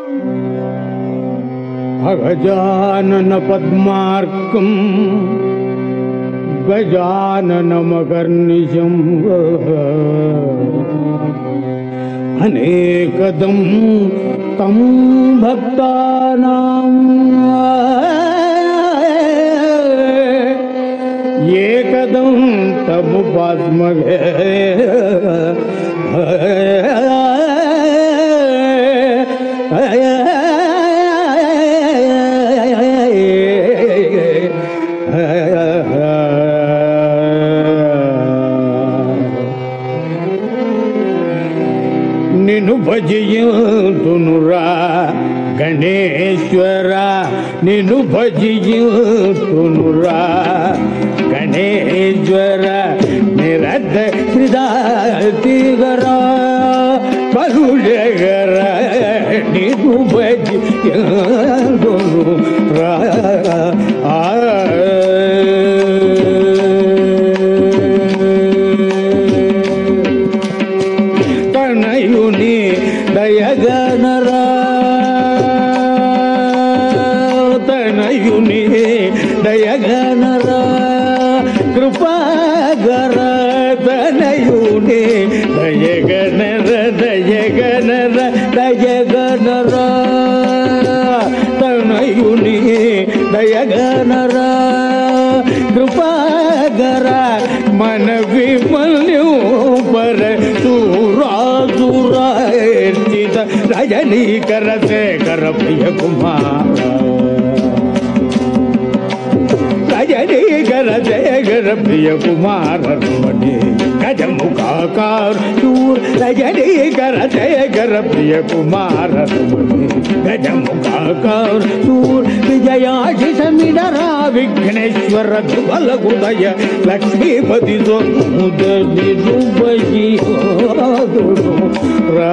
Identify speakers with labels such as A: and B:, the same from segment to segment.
A: అగజానన పద్మార్కం గజాననమకర్నిశం అనేకదం తం భక్తానాం ఏకదం తముపాత్మగే నిన్ను భజియుతునురా గణేశ్వర నిన్ను భజియుతునురా గణేశ్వర నిరద్ద శ్రీదాతిగరా కరుడగర నిన్ను భజియుతునురా తనయుని దయగనరా తనయుని దయగనరా కృపాగర తనయుని దయగనర దయగనర దయగనరా తనయుని దయగనరా కృపాగర మన విమల్యం పర సూరాసురార్చిత రజనీకర శేఖర ప్రియ కుమార రజనీకర శేఖర ప్రియ కుమార రమణి గజముఖాకార్ శూర్ రజనీకర శేఖర ప్రియ కుమార రమణి గజముఖాకార్ శూర్ విజయాశి సమిడరా విఘ్నేశ్వర ధ్రువల హృదయ లక్ష్మీపతి సోముదని రూపజీ రా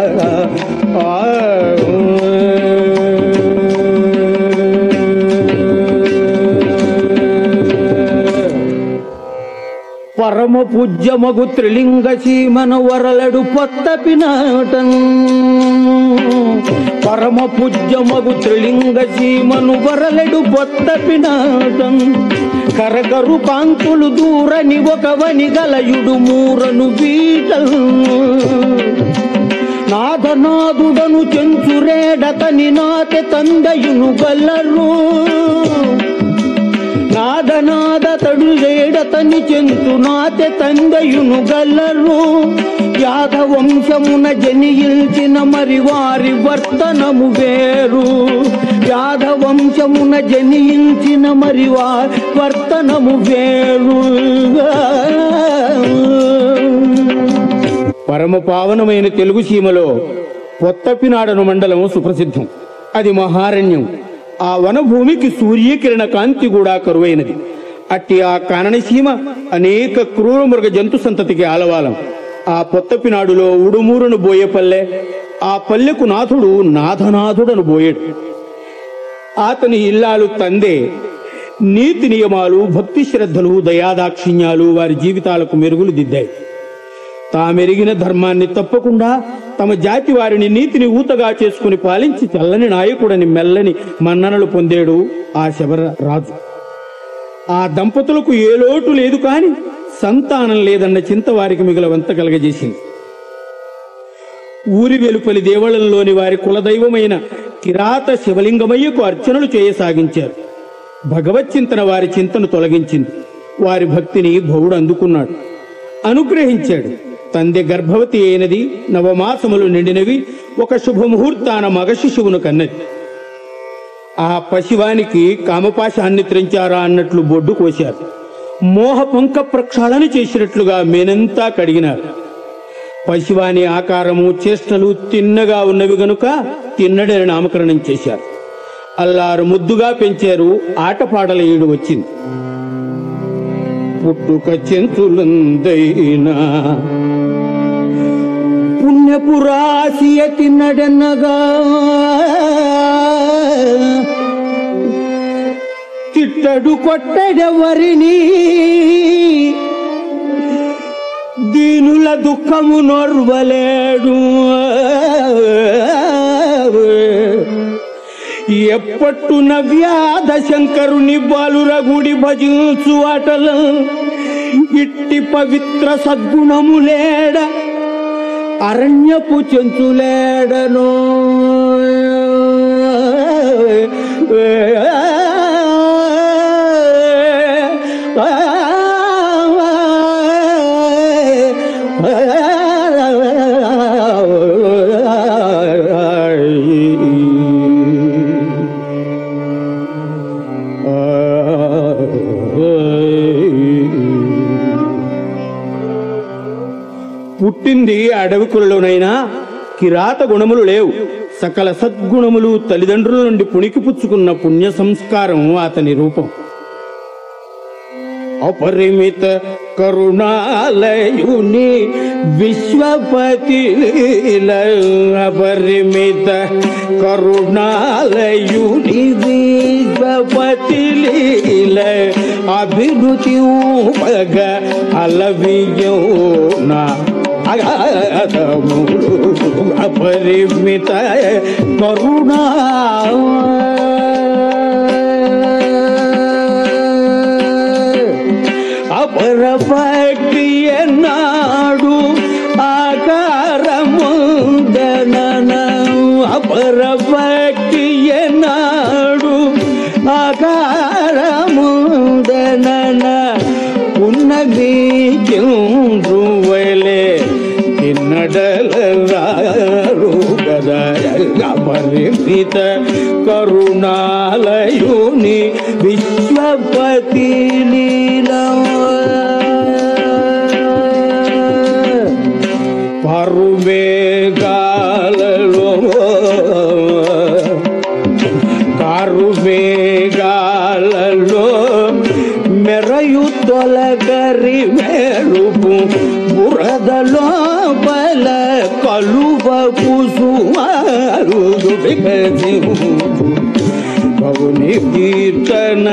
A: పరమ పూజ్యమగు త్రిలింగ సీమన వరలడు పొత్త పినాటం పరమ పూజ్యమగు త్రిలింగ సీమను వరలడు పొత్త పినాటం కరగరు కాంతులు దూరని ఒకవని గలయుడు మూరను బీటల్ నాథనాథుడను చెంచురేడతని నాతె తందయును గల్లరు నాదనాద తడులేడతని చెంతు నాతె తందయును గల్లరు యాదవంశమున జనియించిన మరి వారి వర్తనము వేరు యాదవంశమున జనియించిన మరి వారి వర్తనము వేరు పరమ పావనమైన తెలుగు సీమలో పొత్తపినాడను మండలం సుప్రసిద్ధం అది మహారణ్యం ఆ వనభూమికి సూర్యకిరణ కాంతి కూడా కరువైనది అట్టి ఆ కాననసీమ అనేక క్రూర మృగ జంతు సంతతికి ఆలవాలం ఆ పొత్తపినాడులో ఉడుమూరును బోయేపల్లె ఆ పల్లెకు నాథుడు నాథనాథుడను బోయేడు అతని ఇల్లాలు తందే నీతి నియమాలు భక్తి శ్రద్ధలు దయాదాక్షిణ్యాలు వారి జీవితాలకు మెరుగులు దిద్దాయి తామెరిగిన ధర్మాన్ని తప్పకుండా తమ జాతి వారిని నీతిని ఊతగా చేసుకుని పాలించి చల్లని నాయకుడని మెల్లని మన్ననలు పొందేడు ఆ శబర రాజు ఆ దంపతులకు ఏ లోటు లేదు కాని సంతానం లేదన్న చింత వారికి మిగులవంత కలగజేసింది ఊరి వెలుపలి దేవళంలోని వారి కులదైవమైన కిరాత శివలింగమయ్యకు అర్చనలు చేయసాగించారు భగవచ్చింతన వారి చింతను తొలగించింది వారి భక్తిని భవుడు అందుకున్నాడు అనుగ్రహించాడు తందె గర్భవతి అయినది నవమాసములు నిండినవి ఒక శుభముహూర్తాన మగ శిశువును కన్నది ఆ పశువానికి కామపాశాన్ని త్రించారా అన్నట్లు బొడ్డు కోశారు మోహ పంక ప్రక్షాళన చేసినట్లుగా మేనంతా కడిగినారు పశువాని ఆకారము చేష్టలు తిన్నగా ఉన్నవి గనుక తిన్నడని నామకరణం చేశారు అల్లారు ముద్దుగా పెంచారు ఆటపాటల ఈడు వచ్చింది పుట్టుక చెంచులందైనా పుణ్యపురాశియ తిన్నడన్నగా తిట్టడు కొట్టడెవరిని దీనుల దుఃఖము నొర్వలేడు ఎప్పట్టున వ్యాధ శంకరుని బాలురగుడి భజించు అటల ఇట్టి పవిత్ర సద్గుణములేడ అరణ్యపు చెంచులేడనో పుట్టింది అడవికులలోనైనా కిరాత గుణములు లేవు సకల సద్గుణములు తల్లిదండ్రుల నుండి పుణికిపుచ్చుకున్న పుణ్య సంస్కారం అతని రూపం అపరిమిత కరుణాలయుని విశ్వపతి లీల అపరిమిత కరుణాలయుని విశ్వపతి లీల అభిరుచి ఉపగ అలవియో నా అగాధములు అపరిమిత కరుణా అపర భక్తి ఎన్నాడు ఆకారముందన అపర భక్తి ఎన్నాడు ఆకారముందన ఉన్నది చంద్రువలే తిన్నడలరారు కదా అపరిమిత కరుణాలయుని విశ్వపతి లీలా పరువేగాలలో కారు వేగాలలో మెరయు తొలగరి మెరుపు బురదలో బల కలువ కుసుమారు పవుని కీర్తన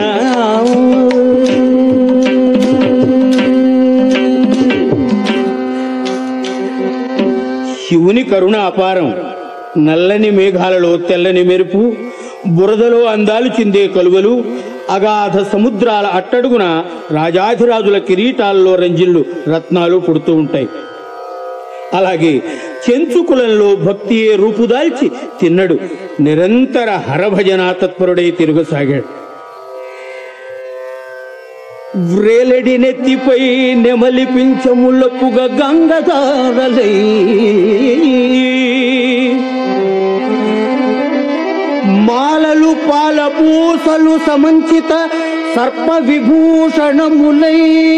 A: శివుని కరుణ అపారం నల్లని మేఘాలలో తెల్లని మెరుపు బురదలో అందాలు చిందే కలువలు అగాధ సముద్రాల అట్టడుగున రాజాధిరాజుల కిరీటాల్లో రంజిల్లు రత్నాలు పుడుతూ ఉంటాయి అలాగే చెంచుకులంలో భక్తియే రూపుదాల్చి తిన్నడు నిరంతర హరభజనా తత్పరుడై తిరుగసాగాడు వ్రేలడి నెత్తిపై నెమలి పింఛములకుగా గంగదారలై మాలలు పాల పూసలు సమంచిత సర్ప విభూషణములై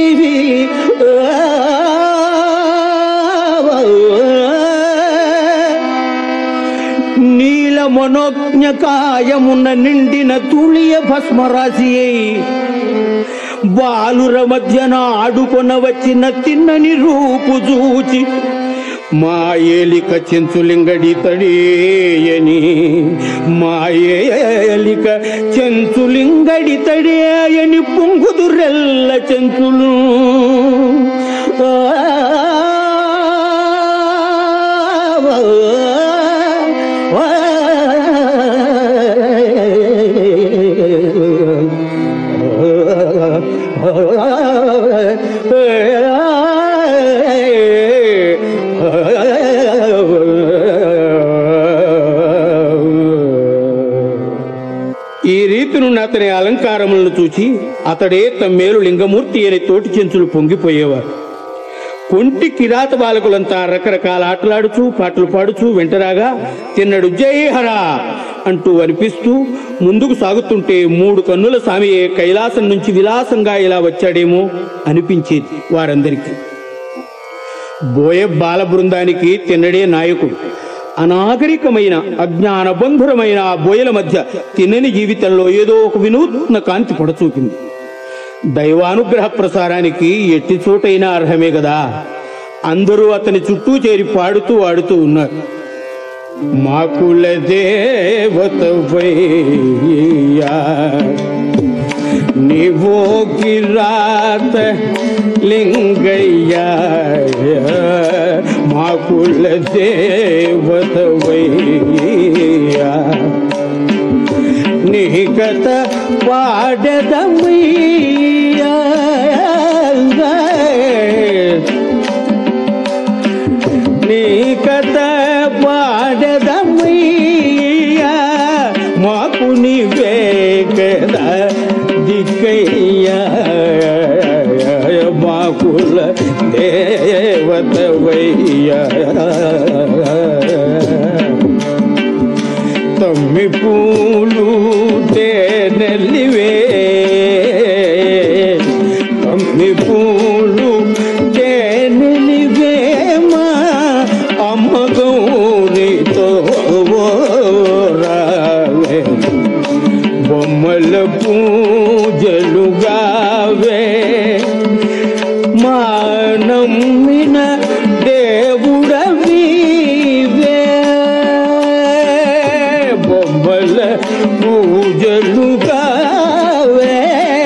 A: నీల మనోజ్ఞ కాయమున నిండిన తుళియ భస్మరాశి అయి బాలుర మధ్యన ఆడుకొన వచ్చిన తిన్నని రూపు చూచి మా ఏలిక చెంచులింగడి తడేయని మా ఏలిక చెంచులింగడి తడేయని పొంగుదురెల్ల చెంచులు ఈ రీతినున్న అతని అలంకారములను చూచి అతడే తమ్మేలు లింగమూర్తి అని తోటి చెంచులు పొంగిపోయేవారు కొంటి కిరాత బాలకులంతా రకరకాల ఆటలాడుచూ పాటలు పాడుచూ వెంటరాగా తిన్నడు జై హరా అంటూ అనిపిస్తూ ముందుకు సాగుతుంటే మూడు కన్నుల సామియే కైలాసం నుంచి విలాసంగా ఇలా వచ్చాడేమో అనిపించేది వారందరికీ బోయ బాల బృందానికి తిన్నడే నాయకుడు అనాగరికమైన అజ్ఞాన బంధురమైన ఆ బోయల మధ్య తిన్నని జీవితంలో ఏదో ఒక వినూత్న కాంతి పొడచూపింది దైవానుగ్రహ ప్రసారానికి ఎట్టి చోటైనా అర్హమే కదా అందరూ అతని చుట్టూ చేరి పాడుతూ ఆడుతూ ఉన్నారు మాకుల దేవతవయ్యా నీవో కిరాత లింగయ్య మాకుల దేవతవయ్యా నీ కథ పాడదమయ్యా నీ కథ పాడదమయ్యా మాకు నీవే కదా దిక్కయ్యా మాకుల దేవతవయ్యా తమ్మి పూలు తేనెల్లివే తమ్మి పూలు తేనెలివే మా అమ్మగౌరితో రావే బొమ్మల పూజలుగావే మానమ్మిన దేవుడవీవే బొమ్మల పూజలుగావే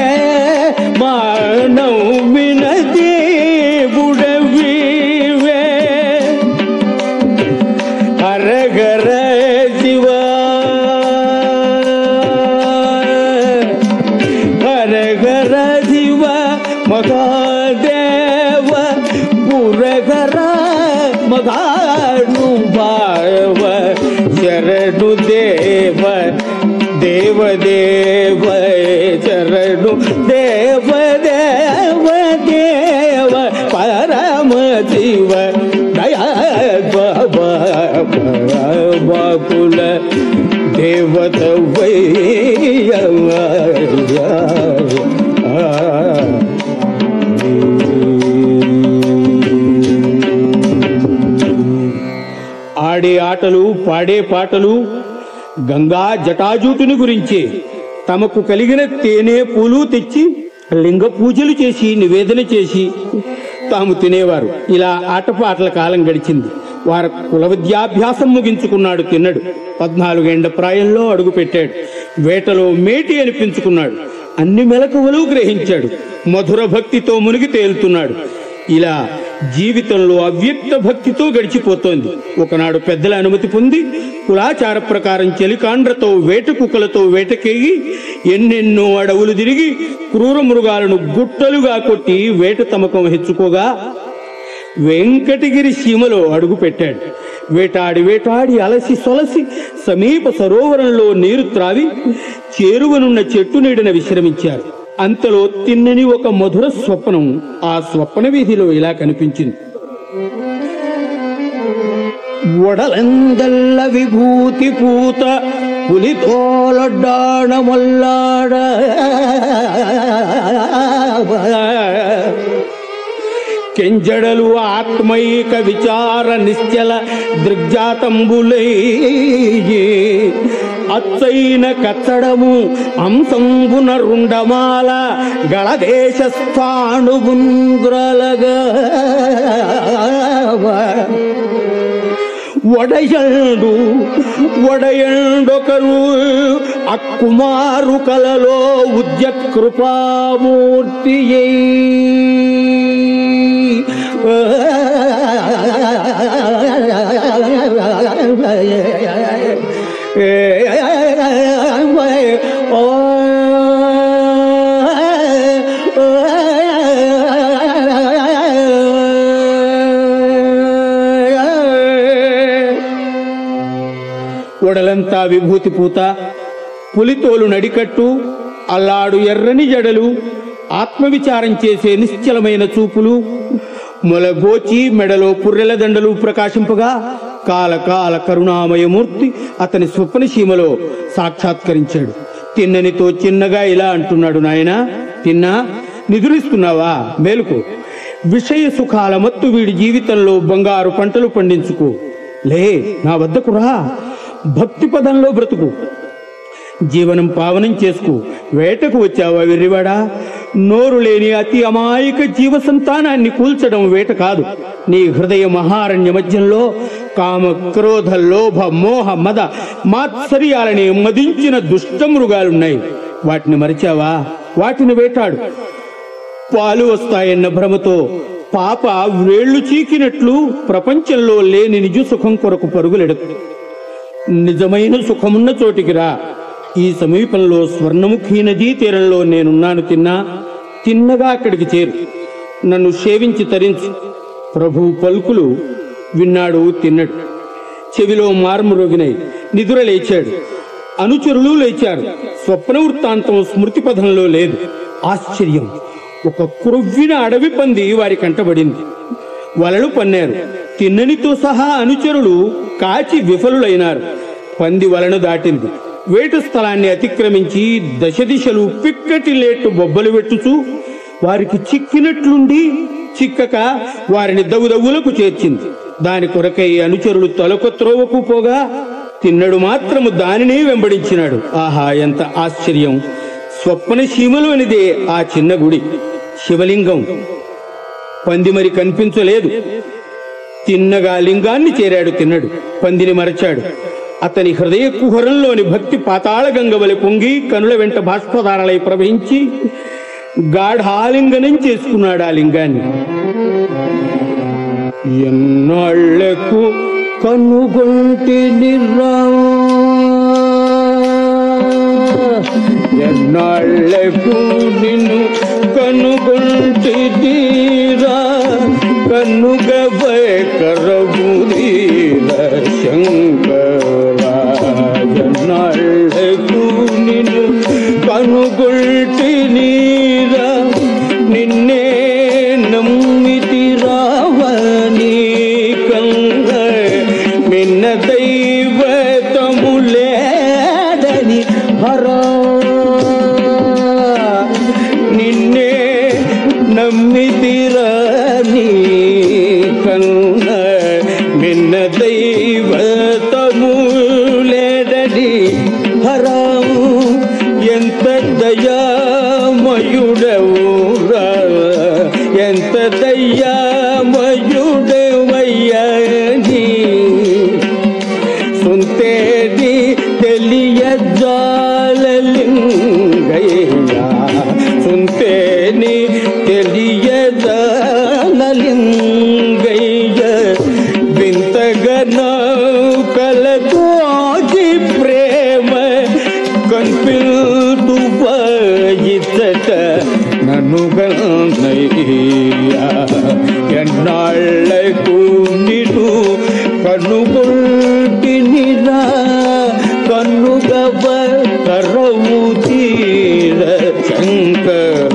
A: మానమ్మిన దేవుడవీవే హరగర శివా హరగర శివ మగాదేవ పురగర మగాను భావ శరణు దేవ దేవ దేవ శరణు దేవ దేవ దేవ పరమ శివ దయా బాపుల దేవత ఆడే ఆటలు పాడే పాటలు గంగా జటాజూటుని గురించి తమకు కలిగిన తేనె పూలు తెచ్చి లింగ పూజలు చేసి నివేదన చేసి తాము తినేవారు ఇలా ఆటపాటల కాలం గడిచింది వారు కుల విద్యాభ్యాసం ముగించుకున్నాడు తిన్నడు పద్నాలుగేండ్ల ప్రాయంలో అడుగు పెట్టాడు వేటలో మేటి అనిపించుకున్నాడు అన్ని మెలకువలు గ్రహించాడు మధుర భక్తితో మునిగి తేలుతున్నాడు ఇలా జీవితంలో అవ్యక్త భక్తితో గడిచిపోతోంది ఒకనాడు పెద్దల అనుమతి పొంది కులాచార ప్రకారం చెలికాండ్రతో వేట కుక్కలతో వేటకేగి ఎన్నెన్నో అడవులు తిరిగి క్రూర మృగాలను గుట్టలుగా కొట్టి వేట తమకం హెచ్చుకోగా వెంకటగిరి సీమలో అడుగు పెట్టాడు వేటాడి వేటాడి అలసి సొలసి సమీప సరోవరంలో నీరు త్రావి చేరువనున్న చెట్టు నీడన విశ్రమించారు అంతలో తిన్నని ఒక మధుర స్వప్నం ఆ స్వప్న వీధిలో ఇలా కనిపించింది ఒడలందల్ల విభూతి పూత పులితోలడ్డాడ మొల్లాడ కెంజడలు ఆత్మైక విచార నిశ్చల దృగ్జాతంబులై అచ్చైన కచ్చడము అంశంబున రుండమాల గళదేశ స్థాణుగుంగ్రలగా ಒಡೆಯಂಡು ಒಡೆಯಂಡೊಕರು ಅಕ್ಕುಮಾರು ಕಲಲೋ ಉದ್ಯ ಕೃಪಾಮೂರ್ತಿಯೇ ఒడలంతా విభూతి పూత పులితోలు నడికట్టు అల్లాడు ఎర్రని జడలు ఆత్మవిచారం చేసే నిశ్చలమైన చూపులు మొలగోచి మెడలో పుర్రెల దండలు ప్రకాశింపగా కాల కాల కరుణామయమూర్తి అతని స్వప్న సీమలో సాక్షాత్కరించాడు తిన్ననితో చిన్నగా ఇలా అంటున్నాడు నాయనా తిన్నా నిదురిస్తున్నావా మేలుకు విషయ సుఖాల మత్తు వీడి జీవితంలో బంగారు పంటలు పండించుకో లే నా వద్దకు రా భక్తి పదంలో బ్రతుకు జీవనం పావనం చేసుకు వేటకు వచ్చావా వెర్రివాడా నోరు లేని అతి అమాయక జీవ సంతానాన్ని కూల్చడం వేట కాదు నీ హృదయ మహారణ్య మధ్యంలో కామ క్రోధ లోభ మోహ మద మాత్సర్యాలని మదించిన దుష్ట మృగాలున్నాయి వాటిని మరిచావా వాటిని వేటాడు పాలు వస్తాయన్న భ్రమతో పాప వ్రేళ్లు చీకినట్లు ప్రపంచంలో లేని నిజ సుఖం కొరకు పరుగులెడకు నిజమైన సుఖమున్న చోటికి రా ఈ సమీపంలో స్వర్ణముఖి నదీ తీరంలో నేనున్నాను తిన్నా తిన్నగా అక్కడికి చేరు నన్ను సేవించి తరించు ప్రభు పలుకులు విన్నాడు తిన్నడు చెవిలో మార్మురోగినై నిదుర లేచాడు అనుచరులు లేచారు స్వప్న వృత్తాంతం స్మృతి పథంలో లేదు ఆశ్చర్యం ఒక క్రొవ్విన అడవి పంది వారి కంటబడింది వలలు పన్నారు తిన్ననితో సహా అనుచరులు కాచి విఫలులైనారు పంది వలను దాటింది వేటు స్థలాన్ని అతిక్రమించి దశ దిశలు పిక్కటి లేట్టు బొబ్బలు పెట్టుచూ వారికి చిక్కినట్లుండి చిక్కక వారిని దగుదగులకు చేర్చింది దాని కొరకై అనుచరులు తొలక త్రోవకు పోగా తిన్నడు మాత్రము దానినే వెంబడించినాడు ఆహా ఎంత ఆశ్చర్యం స్వప్న సీమలోనిదే ఆ చిన్న గుడి శివలింగం పంది మరి కనిపించలేదు తిన్నగా లింగాన్ని చేరాడు తిన్నడు పందిని మరచాడు అతని హృదయ కుహరంలోని భక్తి పాతాళ గంగవలి పొంగి కనుల వెంట బాష్పధారలై ప్రవహించి గాఢాలింగనం చేసుకున్నాడు ఆ లింగాన్ని ఎన్నాళ్లకు కనుగొంటి నిర్రా ఎన్నాళ్లకు నిన్ను కనుగొంటి తీరా కన్నుగ కరబురీర శంకర ఎన్నాళ్లకు నిన్ను కనుగొంటి నీరా నిన్నే నమ్మితి రావని కంగ మిన్న దైవతములేదని హరా నిన్నే నమ్మితిరని కన్న మిన్న దైవతములేదని హరా ఎంత దయామయుడవు రా ఎంత దయ్యామయుడవయ్యని సుంతేది తెలియజాలలింగయ్య సుంతేని తెలియజాలలింగయ్య వింతగన కలతోచి ప్రేమ కన్పిల్తు ఇచ్చట నన్ను గన్నయ్యా ఎన్నాళ్లకు నిను కనుగొల్టినిరా కన్నుగవ కరవు తీర శంకర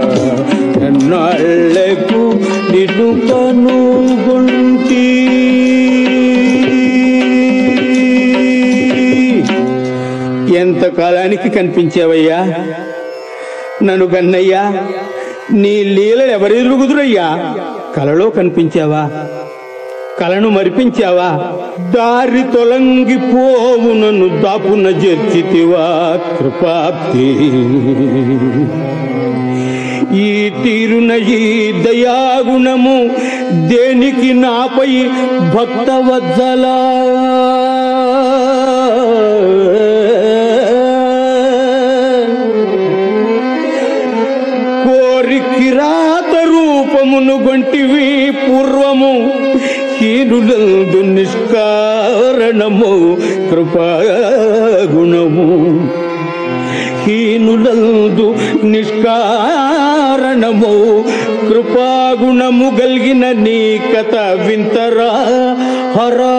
A: ఎన్నాళ్లకు నిన్ను కనుగొల్టి ఎంత కాలానికి కనిపించావయ్యా నన్ను గన్నయ్యా నీ లీలలు ఎవరెరుగుదురయ్యా కలలో కనిపించావా కలను మరిపించావా దారి తొలంగిపోవు నన్ను దాపున చేర్చితివా కృపాప్తి ఈ తీరున ఈ దయాగుణము దేనికి నాపై భక్తవత్సలా కోరి కిరాత రూపమును గొంటివి పూర్వము హీనులందు నిష్కారణము కృపాగుణము హీనులందు నిష్కారణము కృపాగుణము గల్గిన నీ కథ వింతరా హరా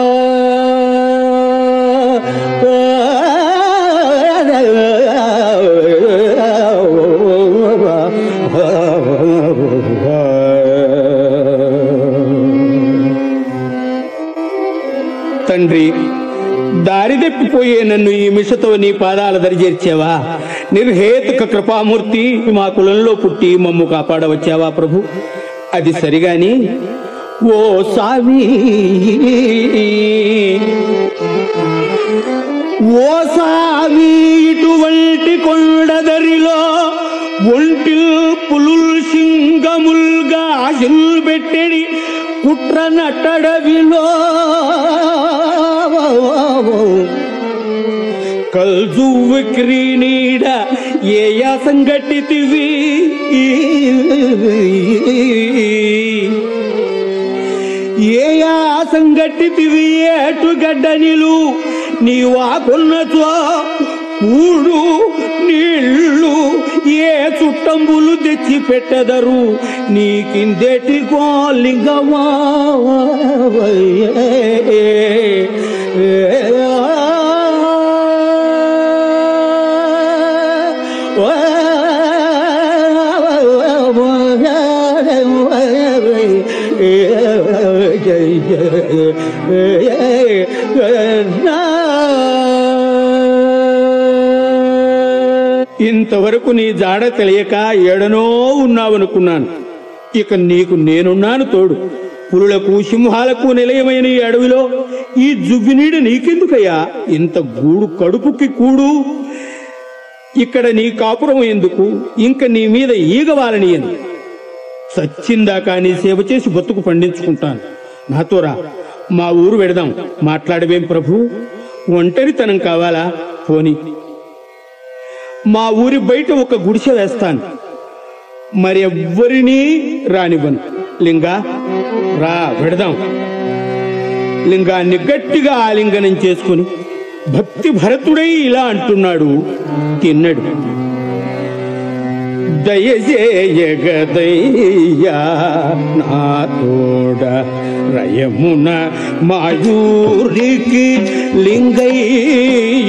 A: తండ్రి దారి తప్పిపోయే నన్ను ఈ మిషతో నీ పాదాల దరిచేర్చావా నిర్హేతుక కృపామూర్తి మా కులంలో పుట్టి మమ్ము కాపాడవచ్చావా ప్రభు అది సరిగాని ఓ సామి ఓ సామి ఇటువంటి కొండదరిలో ఒంటిల్ పులుల్ సింగముల్గా ఆశలు పెట్టడి కుట్ర నట్టడవిలో కల్జువ్వు క్రీనీడ ఏ యాసంగట్టితివి ఏ యాసంగట్టితివి ఏటుగడ్డ నిలు నీవాకున్నచో కూడు నీళ్ళు ఏ చుట్టంబులు తెచ్చి పెట్టదరు నీకిందెటి గోలింగమా ఇంతవరకు నీ జాడ తెలియక ఎడనో ఉన్నావనుకున్నాను ఇక నీకు నేనున్నాను తోడు పులులకు సింహాలకు నిలయమైన ఈ అడవిలో ఈ జువ్వినీడు నీకెందుకయ్యా ఇంత గూడు కడుపుకి కూడు ఇక్కడ నీ కాపురం ఎందుకు ఇంక నీ మీద ఈగవాలని ఎందుకు సచ్చిందాకా నీ సేవ చేసి బతుకు పండించుకుంటాను నాతో రా మా ఊరు వెడదాం మాట్లాడవేం ప్రభు ఒంటరితనం కావాలా పోని మా ఊరి బయట ఒక గుడిసె వేస్తాను మరి ఎవ్వరినీ రానివ్వను లింగా రా వెడదాం లింగాన్ని గట్టిగా ఆలింగనం చేసుకుని భక్తి భరతుడై ఇలా అంటున్నాడు తిన్నడు దయచేయగదయ్యా నా తోడ రయమున మాయూరికి లింగయ్య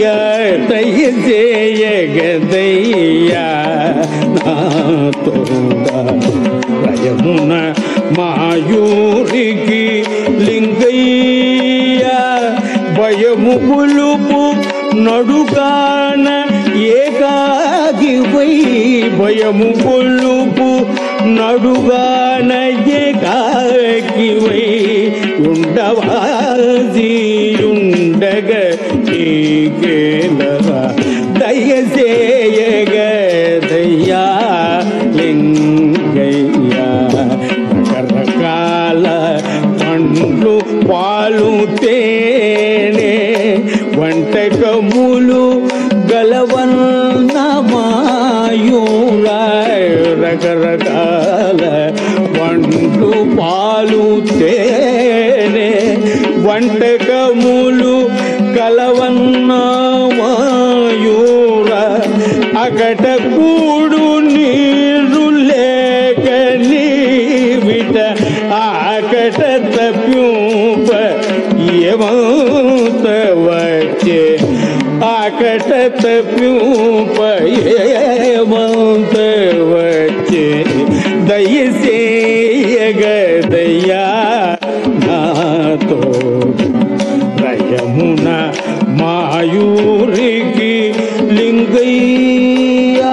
A: దయచేయగదయ్యా నా తోడ రయమున మాయూరికి లింగయ్య భయము పులుపు నడుగాన ఏకాగివై భయము పులుపు నడుగాన ఏకాగివై ఉండవాసి ఉండగ చీకేలరా దయచేయగదయ్యా లింగయ్యా రకరకాల పండ్లు పాలు తేనె వంటకములు గలవన్న మాయూర రకరకాల పండ్లు పాలు తేనె వంటకములు కలవన్న మాయూర అకట కూడు నీరు లేక నీవిట ఆకట తప్యూప ఏమంత వచ్చే ఆకట తప్యూప ఏమంత వచ్చే దయసేయగదయ్యా నాతో రయమున మాయూరికి లింగయ్యా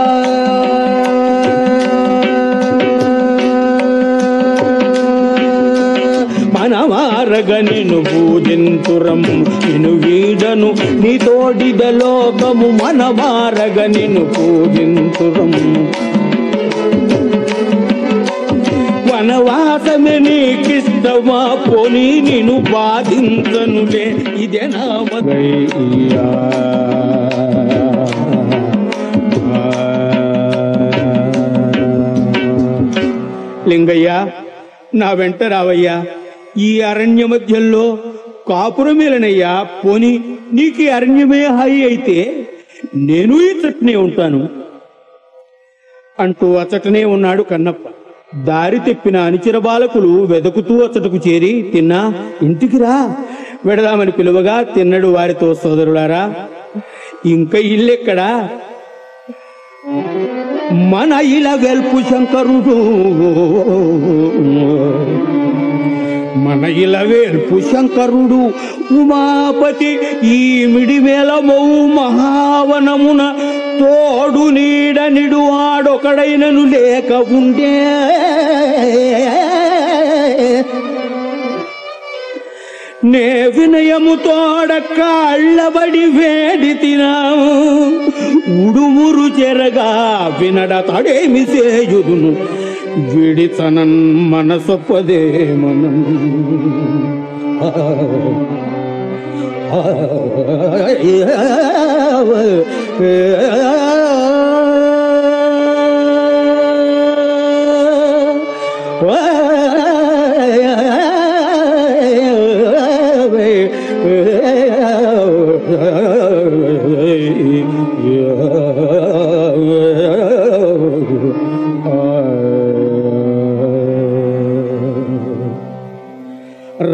A: మనమారగ నిన్ను పూజింతురం నిన్ను వీడను నీ తోడిద లోకము మనమారగ నిన్ను పూజింతురం వనవాసమే నీకిష్టమా పోనీ నిన్ను బాధించనులే ఇదే నా మదయ్యా. లింగయ్య నా వెంట రావయ్యా ఈ అరణ్య మధ్యంలో కాపురమేలనయ్యా పోని నీకు ఈ అరణ్యమే హాయి అయితే నేను ఇచ్చటనే ఉంటాను అంటూ అచ్చటనే ఉన్నాడు కన్నప్ప దారి తెప్పిన అనుచర బాలకులు వెదకుతూ అచ్చటకు చేరి తిన్నా ఇంటికి రా వెడదామని పిలువగా తిన్నడు వారితో సోదరులారా ఇంకా ఇల్లెక్కడా మన ఇల వెల్పు శంకరుడు మన ఇల వేల్పు శంకరుడు ఉమాపతి ఈ మిడిమేలమౌ మహావనమున తోడు నీడ నిడు ఆడొకడైనను లేక ఉండే నే వినయము తోడ కాళ్ళబడి వేడి తినాము ఉడుమురు చెరగా వినడ తడేమి సేయుదును విడితనన్ మనసొప్పదే మనం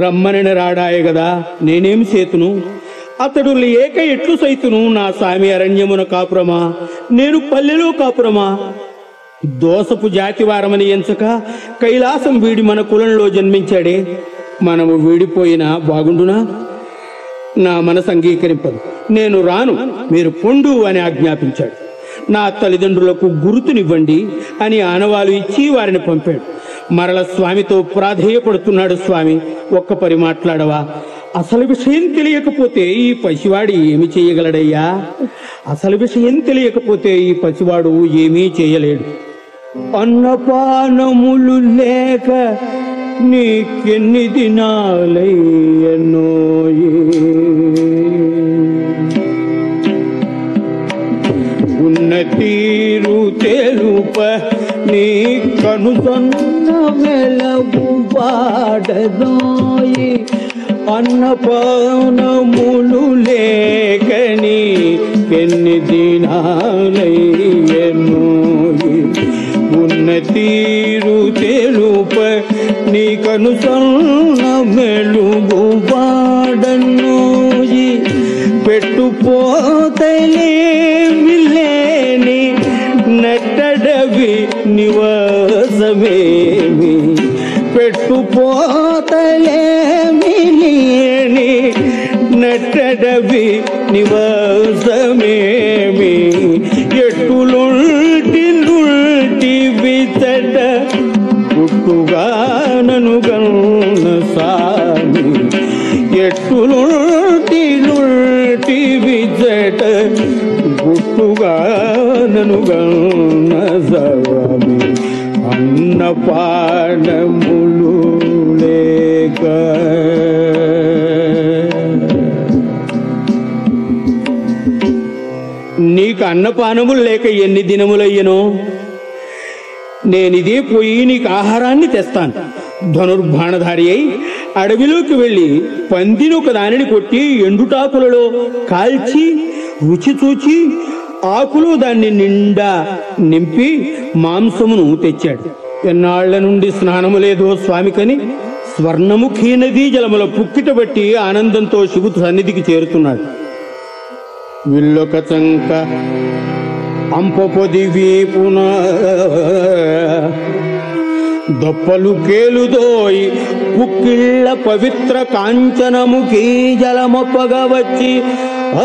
A: రమ్మని రాడాయ గదా నేనేం చేతును అతడు లేక ఎట్లు సైతును నా సామి అరణ్యమున కాపురమా నేను పల్లెలో కాపురమా దోసపు జాతివారమని ఎంచక కైలాసం వీడి మన కులంలో జన్మించాడే మనము వీడిపోయినా బాగుండునా నా మనసు అంగీకరింపదు నేను రాను మీరు పొండు అని ఆజ్ఞాపించాడు నా తల్లిదండ్రులకు గుర్తునివ్వండి అని ఆనవాలు ఇచ్చి వారిని పంపాడు మరల స్వామితో ప్రాధేయపడుతున్నాడు స్వామి ఒక్క పరి మాట్లాడవా అసలు విషయం తెలియకపోతే ఈ పసివాడు ఏమి చేయగలడయ్యా అసలు విషయం తెలియకపోతే ఈ పసివాడు ఏమీ చేయలేడు అన్నపానములు లేక నీకెన్ని దినాలయ్యనోయే ఉన్న తీరు తెలుప నీ కనుసన్న వెలవు పాడదోయి అన్నపానములు లేకని ఎన్ని దినాలయ్యనోయి ఉన్న తీరు తెలుప నీ కనుసన్న మెలుగు పాడనోయి పెట్టుపోతలేమి లేని నట్టడవి నివాసమేమి పెట్టుపోతలేమి లేని నట్టడవి నివాసమేమి ఎట్టులుంటి నుంటి వితట పుట్టుగా నను గన్న సామి ఎట్టులుంటి నుంటి విజట గుట్టుగా నను గన్న సామి అన్నపానములు లేక నీకు అన్నపానములు లేక ఎన్ని దినములయ్యనో నేనిదే పోయి నీకు ఆహారాన్ని తెస్తాను ధనుర్బాణధారి అయి అడవిలోకి వెళ్లి పందిని ఒక దానిని కొట్టి ఎండుటాకులలో కాల్చి రుచి చూచి ఆకులు దాన్ని నిండా నింపి మాంసమును తెచ్చాడు ఎన్నాళ్ల నుండి స్నానము లేదో స్వామికని స్వర్ణముఖీ నదీ జలముల పుక్కిట బట్టి ఆనందంతో శివు సన్నిధికి చేరుతున్నాడు విల్లొక చంక అంపొది వీపున దొప్పలు కేలుదోయి పుక్కిళ్ళ పవిత్ర కాంచనముఖీ జలమొప్పగా వచ్చి ఆ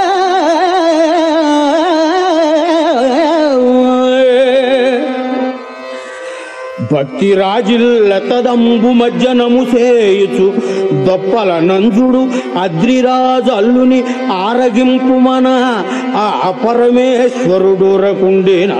A: భక్తి రాజిల్లతదంబు మజ్జనము సేయుచు దొప్పల నంజుడు అద్రిరాజు అల్లుని ఆరగింపు మన ఆ పరమేశ్వరుడు రకుండిన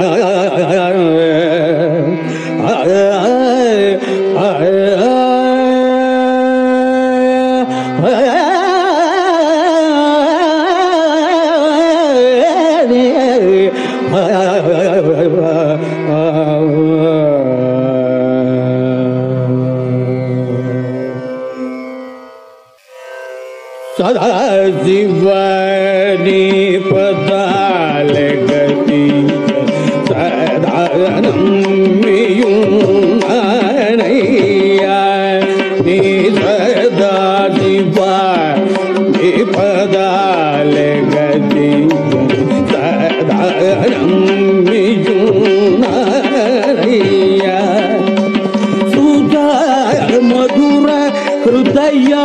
A: సదాశివని పదాల గతి సదానయ్యా నీ సదాశివ నీ పదాల గతి సదానయ్యా సుధా మధుర హృదయా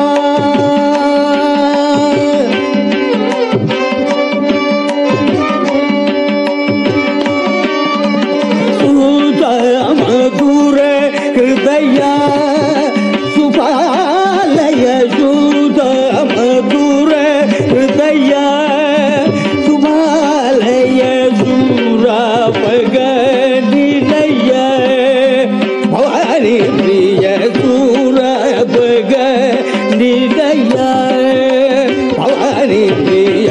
A: మధుర హృదయ శుభాలయ శుద్ధ మధుర హృదయ శుభాలయ శూరాపగ నిలయ భవాని ప్రియ శూరాపగ నిలయ భవాని ప్రియ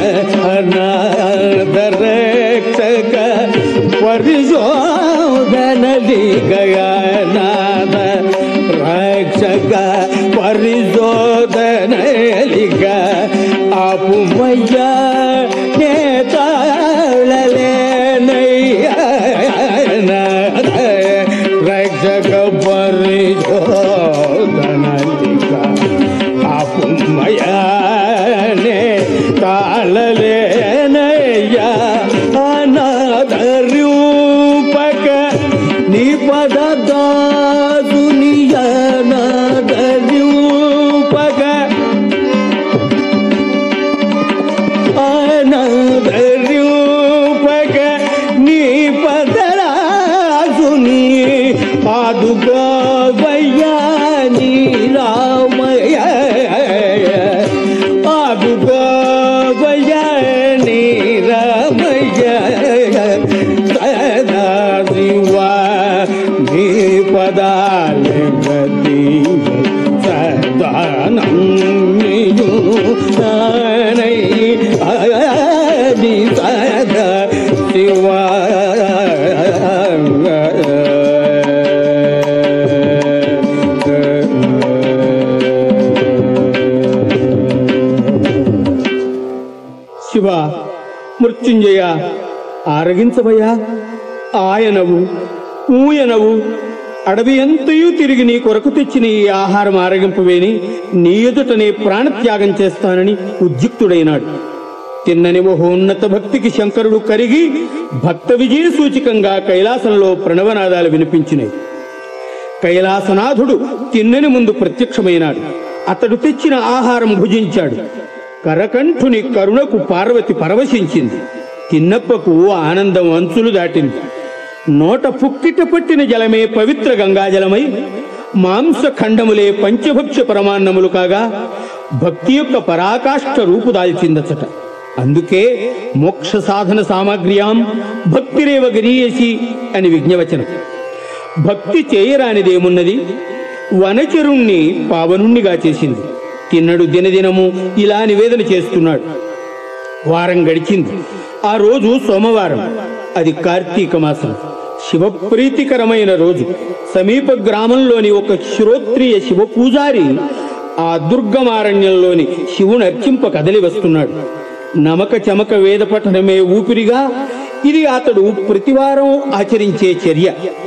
A: అనాథరక్షక పరిశోధనలి గయనాథ రక్షక పరిశోధనలిగ ఆపుమయ్య నేతాళలేనయ్య రక్షక పరిశోధనలిగ సానై ఆది సద శివా శివ మృత్యుంజయ ఆరగించవయ్యా ఆయనవు ఊయనవు అడవి ఎంతయూ తిరిగి నీ కొరకు తెచ్చిన ఈ ఆహారం ఆరగింపవేని నీ ఎదుటనే ప్రాణత్యాగం చేస్తానని ఉద్యుక్తుడైనాడు తిన్నని మహోన్నత భక్తికి శంకరుడు కరిగి భక్త విజయ సూచికంగా కైలాసంలో ప్రణవనాదాలు వినిపించినాయి కైలాసనాథుడు తిన్నని ముందు ప్రత్యక్షమైనాడు అతడు తెచ్చిన ఆహారం భుజించాడు కరకంఠుని కరుణకు పార్వతి పరవశించింది తిన్నప్పకు ఆనందం అంచులు దాటింది నోట పుక్కిట పట్టిన జలమే పవిత్ర గంగాజలమై మాంస ఖండములే పంచభక్ష పరమాన్నములు కాగా భక్తి యొక్క పరాకాష్ఠ రూపు దాల్చిందచట అందుకే మోక్ష సాధన సామగ్ర్యాం భక్తిరేవ గరీయసి అని విజ్ఞవచనం భక్తి చేయరానిదేమున్నది వనచరుణ్ణి పావనుణ్ణిగా చేసింది తిన్నడు దినదినము ఇలా నివేదన చేస్తున్నాడు వారం గడిచింది ఆ రోజు సోమవారం అది కార్తీక మాసం శివప్రీతికరమైన రోజు సమీప గ్రామంలోని ఒక శ్రోత్రియ శివ పూజారి ఆ దుర్గమారణ్యంలోని శివుని అర్చింప కదలి వస్తున్నాడు నమక చమక వేద పఠనమే ఊపిరిగా ఇది అతడు ప్రతివారం ఆచరించే చర్య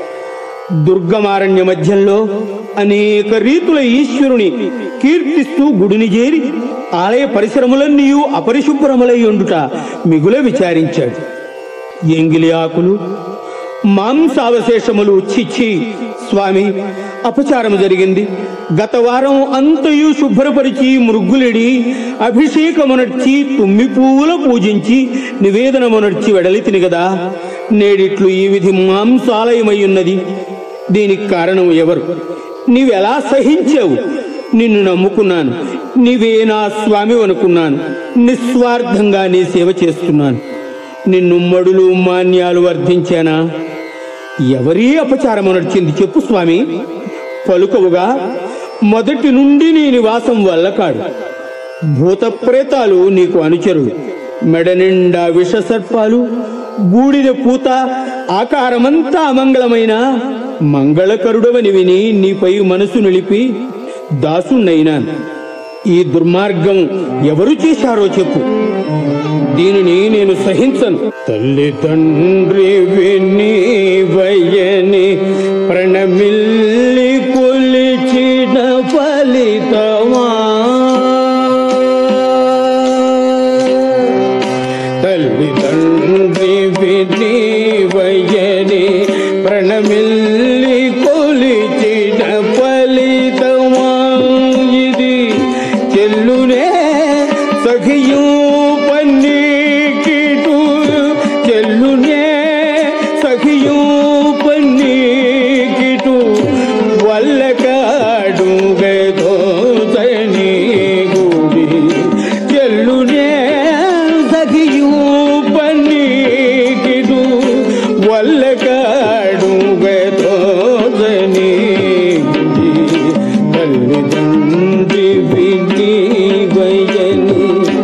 A: దుర్గమారణ్య మధ్యంలో అనేక రీతుల ఈశ్వరుని కీర్తిస్తూ గుడిని చేరి ఆలయ పరిసరములన్నీ అపరిశుభ్రములై ఉండుట మిగుల విచారించాడు ఎంగిలి ఆకులు మాంసావశేషములు చిచ్చి స్వామి అపచారము జరిగింది గత వారం అంతయు శుభ్రపరిచి మృగ్గులిడి అభిషేకమునర్చి తుమ్మి పువ్వుల పూజించి నివేదనమునర్చి వెడలితిని గదా నేడిట్లు ఈ విధి మాంసాలయమై ఉన్నది దీనికి కారణం ఎవరు నీవెలా సహించావు నిన్ను నమ్ముకున్నాను నీవే నా స్వామి అనుకున్నాను నిస్వార్థంగా నీ సేవ చేస్తున్నాను నిన్ను మడులు మాన్యాలు వర్ధించానా ఎవరీ అపచారం నడిచింది చెప్పు స్వామి పలుకవుగా మొదటి నుండి నీ నివాసం వల్ల కాడు భూత ప్రేతాలు నీకు అనుచరులు మెడ నిండా విష సర్పాలు బూడిద పూత ఆకారమంతా అమంగళమైన మంగళకరుడవని విని నీపై మనసు నిలిపి దాసుణ్ణైనాను ఈ దుర్మార్గం ఎవరు చేశారో చెప్పు దీనిని నేను సహించను తల్లిదండ్రి విని వయని ప్రణమిల్లి కొలిచిన ఫలితమా తల్లిదండ్రి విని వయని ప్రణమిల్లి కొలిచిన ఫలితమా ఇది చెల్లునే సఖియూ పన్నీకిటు చెల్లునే సఖియూ పన్నీకిటు వల్లకాడు గదోతని గుడి చెల్లునే సఖియూ పన్నీకిటు వల్లకాడు గదోతని గుడి తల్లిదండ్రి విని వయని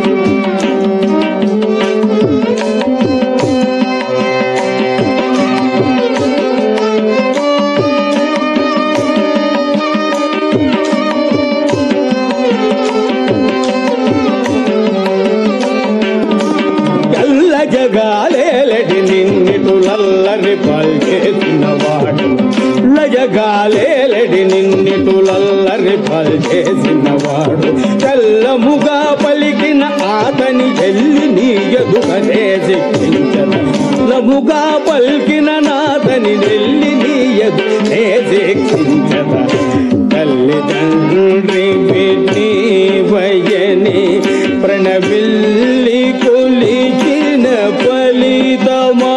A: ఎల్ల జగాలేలడి నిన్నిటు లల్లరి పల్చేసినవాడు లజగాలేలడి నిన్నిటు లల్లరి పల్చేసినవాడు తెల్లముగా పలికిన ఆతని చెల్లి నీ ఎదుగనే శిక్షించద లముగా పలికిన నాతని నెల్లి నీ ఎదునే శిక్షించద తల్లిదండ్రి విని వయని ప్రణవిల్లి కొలిచిన ఫలితమా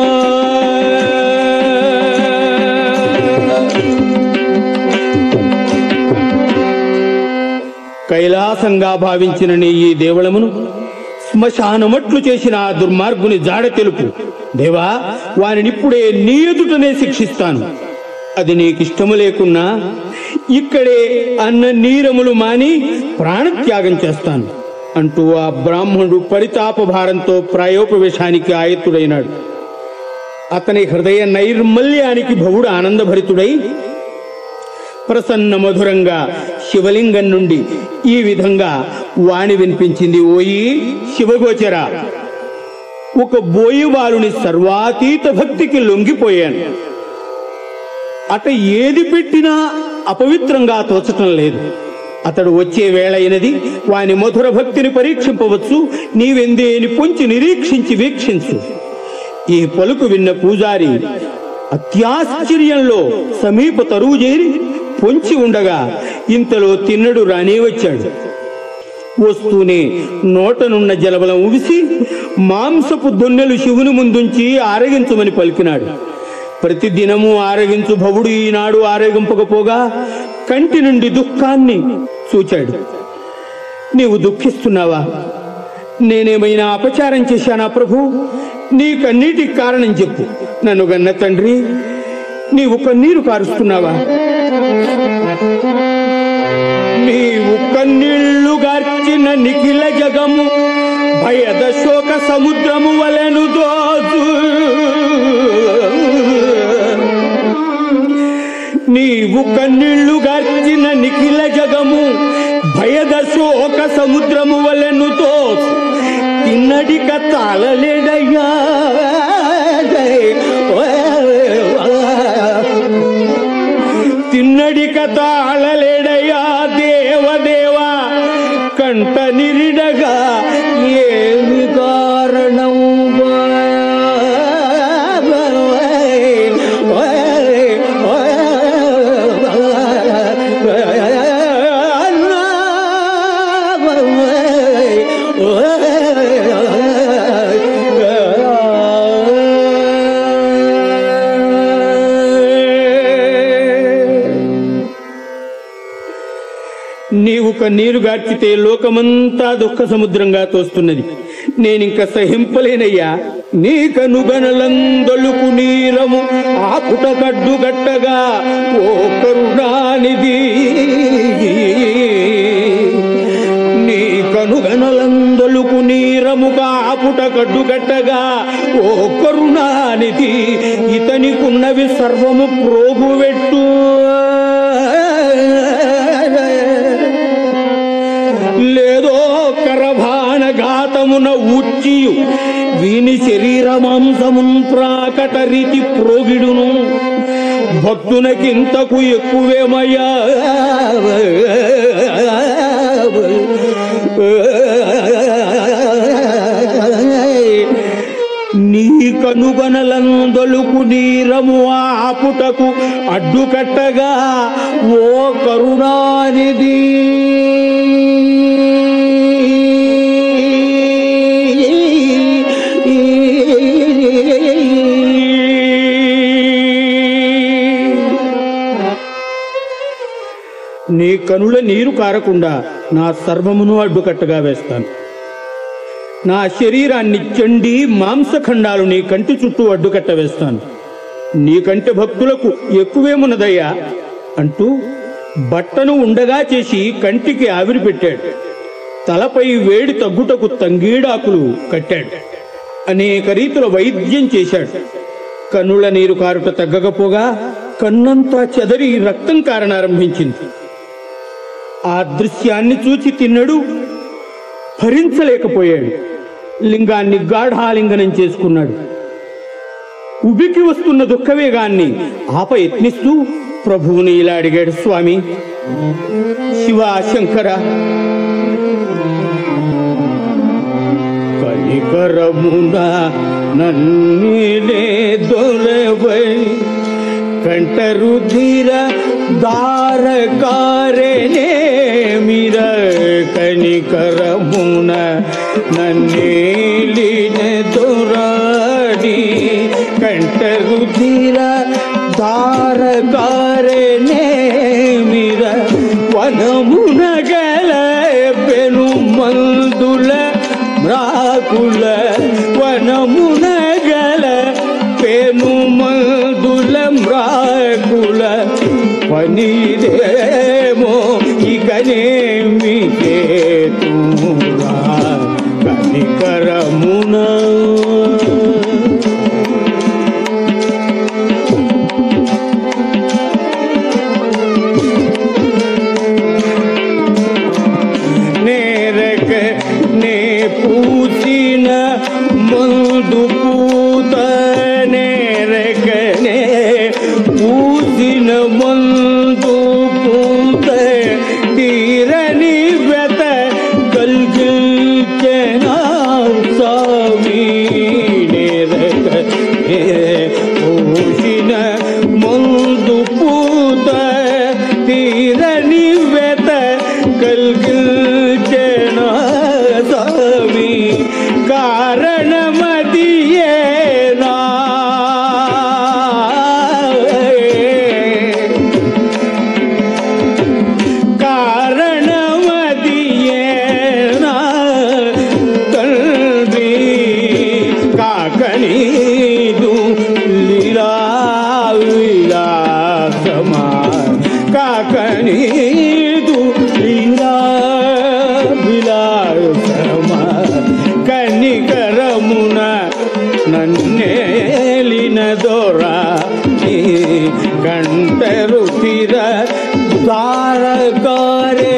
A: కైలాసంగా భావించిన నీ ఈ దేవళమును శ్మశానమట్లు చేసిన ఆ దుర్మార్గుని జాడ తెలుపు దేవా వానినిప్పుడే నీ ఎదుటనే శిక్షిస్తాను అది నీకిష్టము లేకున్నా ఇక్కడే అన్న నీరములు మాని ప్రాణత్యాగం చేస్తాను అంటూ ఆ బ్రాహ్మణుడు పరితాప భారంతో ప్రాయోపవేశానికి ఆయత్తుడైనాడు అతని హృదయ నైర్మల్యానికి భవుడు ఆనందభరితుడై ప్రసన్న మధురంగా శివలింగం నుండి ఈ విధంగా వాణి వినిపించింది ఓయి శివగోచర ఒక బోయివాలుని సర్వాతీత భక్తికి లొంగిపోయాను అట ఏది పెట్టినా అపవిత్రంగా తోచటం లేదు అతడు వచ్చే వేళైనది వాని మధుర భక్తిని పరీక్షింపవచ్చు నీవెందేని పొంచి నిరీక్షించి వీక్షించు ఈ పలుకు విన్న పూజారి అత్యాశ్చర్యంలో సమీప తరువు చేరి పొంచి ఉండగా ఇంతలో తిన్నడు రానే వచ్చాడు వస్తూనే నోటనున్న జలబలం ఉగిసి మాంసపు దొన్నెలు శివుని ముందుంచి ఆరగించమని పలికినాడు ప్రతిదినము ఆరగించు భవుడు ఈనాడు ఆరగింపకపోగా కంటి నుండి దుఃఖాన్ని చూచాడు నీవు దుఃఖిస్తున్నావా నేనేమైనా అపచారం చేశానా ప్రభు నీ కన్నీటికి కారణం చెప్పు నన్ను గన్న తండ్రి నీవు కన్నీరు కారుస్తున్నావా నీవు కన్నీళ్లు గార్చిన నిఖిల జగము భయద శోక సముద్రము వలెను దోచు నీవు కన్నీళ్లు గార్చిన నిఖిల జగము భయద శోక సముద్రము వలెను దోచు తిన్నడిక తాళలేడయ్యా తిన్నడిక తాళలేడయ్యా దేవదేవా కంట నిరిడగా ఏమి కారణం నీవు కన్నీరు గార్చితే లోకమంతా దుఃఖ సముద్రంగా తోస్తున్నది నేనింక సహింపలేనయ్యా నీ కనుగనలందొలుకు నీరము ఆపుట కడ్డు గట్టగా ఓ కరుణానిధి నీ కనుగనలందొలుకు నీరముగా ఆపుట కడ్డు గట్టగా ఓ కరుణానిధి ఇతనికున్నవి సర్వము ప్రోగువెట్టు లేదో కరభాన ఘాతమున ఉచ్చియు వీని శరీర మాంసమున్ ప్రాకట రీతి ప్రోగిడును భక్తునకింతకు ఎక్కువేమయ్యా నీ కనుగొనలందొలుకు నీరము ఆపుటకు అడ్డుకట్టగా ఓ కరుణానిధి నీ కనుల నీరు కారకుండా నా సర్వమును అడ్డుకట్టగా వేస్తాను నా శరీరాన్ని చెండి మాంసఖండాలు నీ కంటి చుట్టూ అడ్డుకట్ట వేస్తాను నీకంటే భక్తులకు ఎక్కువేమున్నదయ్యా అంటూ బట్టను ఉండగా చేసి కంటికి ఆవిరి పెట్టాడు తలపై వేడి తగ్గుటకు తంగీడాకులు కట్టాడు అనేక రీతుల వైద్యం చేశాడు కన్నుల నీరు కారుట తగ్గకపోగా కన్నంతా చెదరి రక్తం కారణారంభించింది ఆ దృశ్యాన్ని చూచి తిన్నడు భరించలేకపోయాడు లింగాన్ని గాఢాలింగనం చేసుకున్నాడు ఉబికి వస్తున్న దుఃఖవేగాన్ని ఆప యత్నిస్తూ ప్రభువుని ఇలా అడిగాడు స్వామి శివ శంకర కనికరమున నన్నిలే దొరవై కంటరుధిర దారకారనే మిర కనికరమున నన్నేలిన దొరాడి కంటరుధిర దారకారనే మిర వనమున గల పెను మందుల మ్రాకుల వనమున గల పెను మందుల మ్రాకుల పనిదేమో ఇకనేమి చేతురా కనికరమున నేరక నే పూసిన మందు పూత నేరక నే పూసిన మందు పూత తీరని వెత కల్గిల్చెన స్వామి నేరక నే పూసిన మందు పూత తీరని వెత కల్గిల్చెన స్వామి కారణమదియేనా కారణమదియేనా తండ్రి కాకనీదు లీలా విలాసమా కాకనీదు లీలా విలాసమా కనికరమున నన్నేలిన దొరా నీ కంటరు తిర ద్వారకారే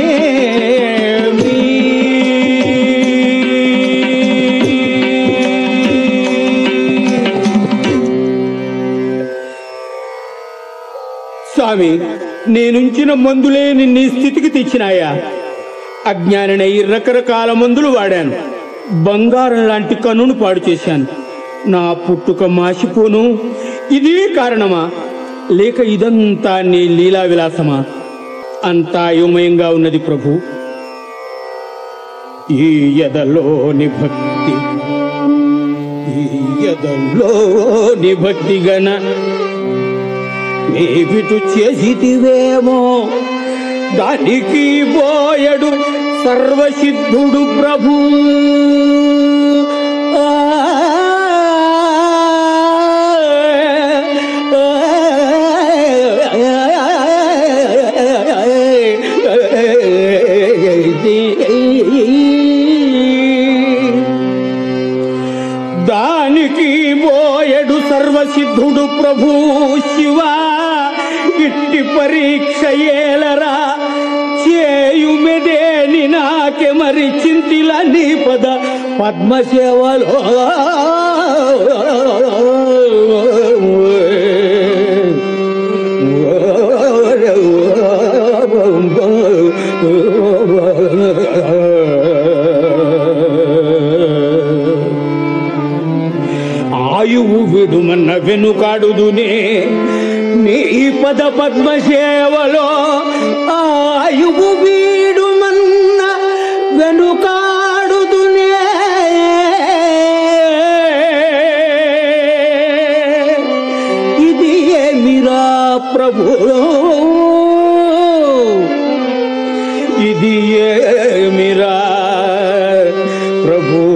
A: స్వామి నేనుంచిన మందులే నిన్ను ఈ స్థితికి తెచ్చినాయా అజ్ఞాననై రకరకాల మందులు వాడాను బంగారం లాంటి కన్నును పాడు చేశాను నా పుట్టుక మాసిపోను ఇదే కారణమా లేక ఇదంతా నీ లీలా విలాసమా అంతా అయోమయంగా ఉన్నది ప్రభు ఈ ఎదలోని భక్తి ఈ ఎదలోని భక్తి గణ నీవిటు చేసితివేమో దానికి పోయడు సర్వసిద్ధుడు ప్రభు ఆ, దానికి పోయడు సర్వసిద్ధుడు ప్రభు శివ ఇట్టి పరీక్ష ఏలరా చేయుమెదేని నాకే మరి చింతిల నీ పద పద్మసేవలో ఆయువు విడుమన్న వెనుకాడుదునే నీ పద పద్మ సేవలో ఆయువు వీడుమన్న వెనుకాడుదునే ఇది ఏమిరా ప్రభు ఇది ఏమిరా ప్రభు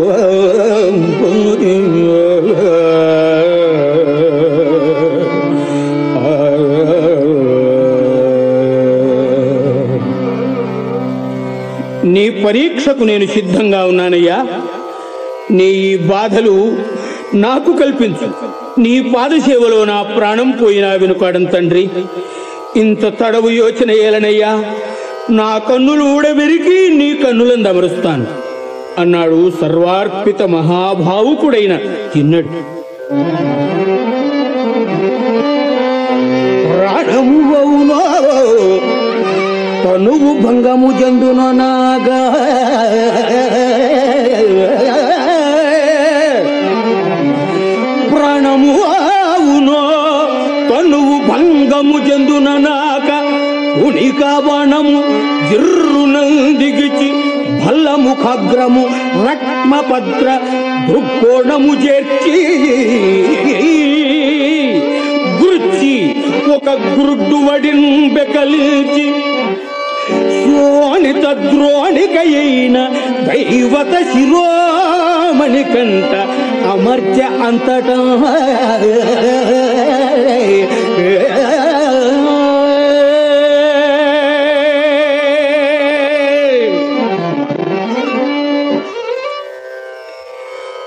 A: నీ పరీక్షకు నేను సిద్ధంగా ఉన్నానయ్యా నీ ఈ బాధలు నాకు కల్పించు నీ పాదసేవలో నా ప్రాణం పోయినా వెనుకాడం తండ్రి ఇంత తడవు యోచన ఏలనయ్యా నా కన్నులు ఊడబెరికి నీ కన్నులను దమరుస్తాను అన్నాడు సర్వార్పిత మహాభావుకుడైన తిన్నడు ప్రాణము అవునో తనువు భంగము జందునో నాగా ప్రాణము అవునో తనువు భంగము జందున నాక ఉనిక బాణము జిర్రునందిగిచి భల్లము ఖగ్రము రక్మపద్ర దృక్కోణము చేర్చి గుర్చి ఒక గురుడ్డు వడిన్ బెకలించి శోణిత ద్రోణికయైన దైవత శిరోమణి కంట అమర్చ అంతటా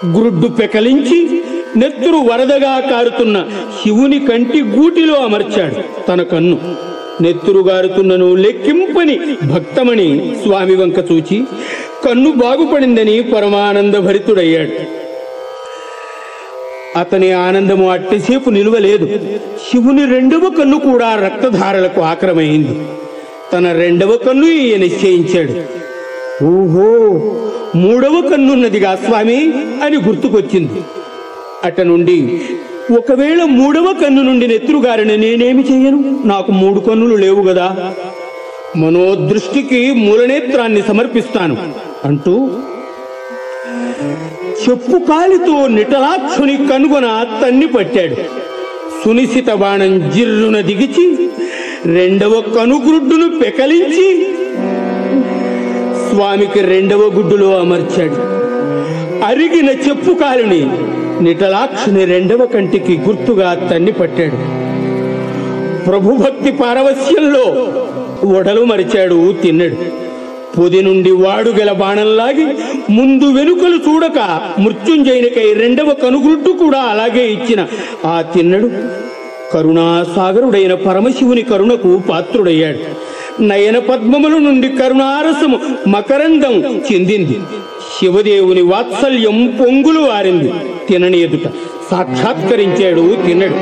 A: గ్రుడ్డు పెకలించి నెత్తురు వరదగా కారుతున్న శివుని కంటి గూటిలో అమర్చాడు తన కన్ను నెత్తురు గారుతున్నను లెక్కింపని భక్తమణి స్వామి వంక చూచి కన్ను బాగుపడిందని పరమానంద భరితుడయ్యాడు అతని ఆనందము అట్టసేపు నిలువలేదు శివుని రెండవ కన్ను కూడా రక్తధారలకు ఆక్రమైంది తన రెండవ కన్ను ఈయన నిశ్చయించాడు ఓహో మూడవ కన్నున్నదిగా స్వామి అని గుర్తుకొచ్చింది అట నుండి ఒకవేళ మూడవ కన్ను నుండి నెత్తురుగారిని నేనేమి చేయను నాకు మూడు కన్నులు లేవు కదా మనోదృష్టికి మూలనేత్రాన్ని సమర్పిస్తాను అంటూ చెప్పు కాలితో నిటలాక్షుని కనుగొన తన్ని పట్టాడు సునిశిత బాణం జిర్రున దిగిచి రెండవ కనుగుడ్డును పెకలించి స్వామికి రెండవ గుడ్డులో అమర్చాడు అరిగిన చెప్పు కాలుని నిటలాక్షుని రెండవ కంటికి గుర్తుగా తన్ని పట్టాడు ప్రభుభక్తి పారవస్యంలో ఒడలు మరిచాడు తిన్నడు పొది నుండి వాడుగల బాణంలాగి ముందు వెనుకలు చూడక మృత్యుంజయునికై రెండవ కనుగుడ్డు కూడా అలాగే ఇచ్చిన ఆ తిన్నడు కరుణాసాగరుడైన పరమశివుని కరుణకు పాత్రుడయ్యాడు నయన పద్మముల నుండి కరుణారసము మకరందం చెందింది శివదేవుని వాత్సల్యం పొంగులు వారింది తినని ఎదుట సాక్షాత్కరించాడు తిన్నడు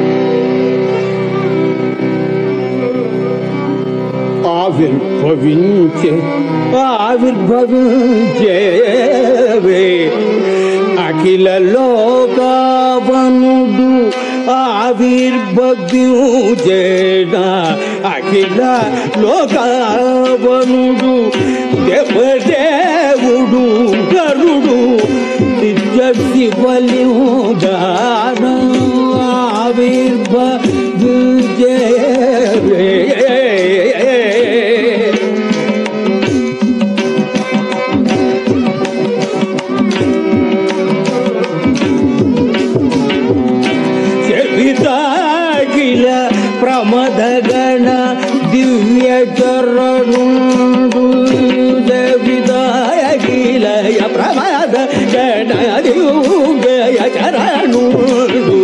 A: ఆవిర్భవించే ఆవిర్భవించేవే అఖిల లోకావనుడు ఆవిర్భవ్యూజేనా అఖిల లోకావనుడు దేవదేవుడు గరుడు నిత్య శివలింగాన ఆవిర్భవించేవే చెవితాకిల ప్రమదగణ దివ్య చరణుండు చెవితాకిల ప్రమద గణ దివ్య చరణుండు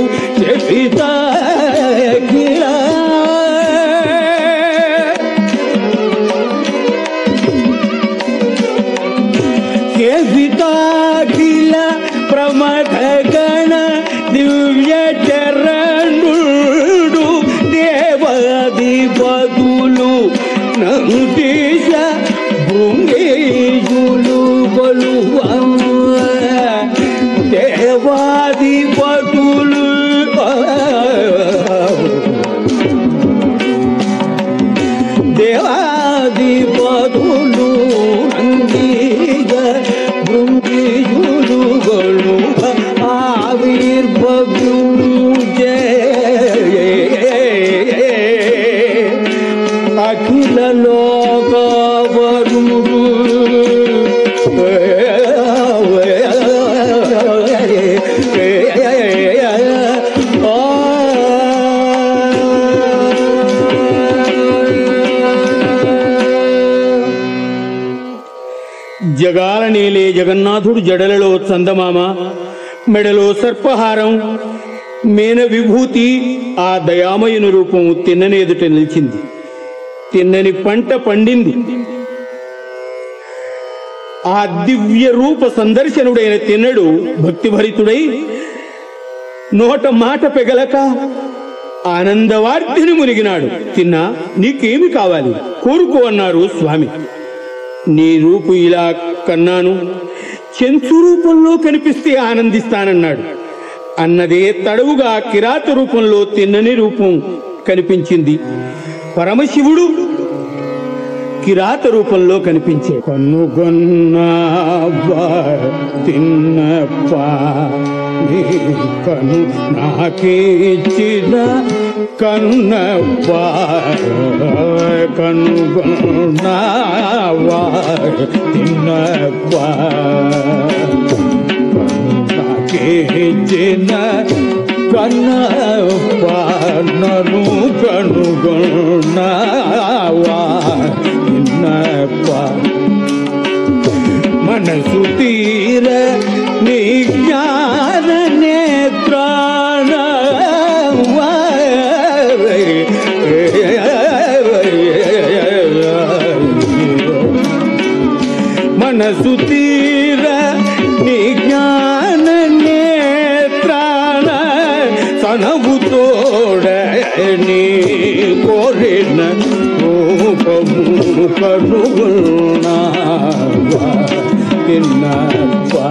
A: చెవితాకిల కేవితాఖిల ప్రమథ గణ దివ్య చరణుడు దేవాదిపదులు నందీశ భృంగేయులు బలువ దేవాదిపదులు దేవాదిపదులు నందీగ బృంగియులు గలు ఆవిర్భవ్యులు అఖిల లోకవరుడు జగాల నేలే జగన్నాథుడు జడలలో చందమామ మెడలో సర్పహారం మేన విభూతి ఆ దయామయుని రూపం తిన్ననేదుట నిలిచింది తిన్నని పంట పండింది ఆ దివ్య రూప సందర్శనుడైన తిన్నడు భక్తిభరితుడై నోట మాట పెగలక ఆనందవార్ధిని మునిగినాడు తిన్నా నీకేమి కావాలి కోరుకో అన్నారు స్వామి నీ రూపు ఇలా కన్నాను చెంచు రూపంలో కనిపిస్తే ఆనందిస్తానన్నాడు అన్నదే తడవుగా కిరాత రూపంలో తిన్నని రూపం కనిపించింది పరమశివుడు కిరాత రూపంలో కనిపించే కన్నుగొన్నావా తిన్నప్ప నీ కను నాకిచ్చిన కన్నప్ప కనుగొన్నావా తిన్నప్ప నాకిచ్చిన కన్నప్ప నను కనుగొన్నావా తిన్నప్ప మనసు తీర నీ మనసు తీర నీ జ్ఞాన నేత్రాన సనవు తోడ నీ కోరిన రూపము కనుగొన్నావా తిన్నవా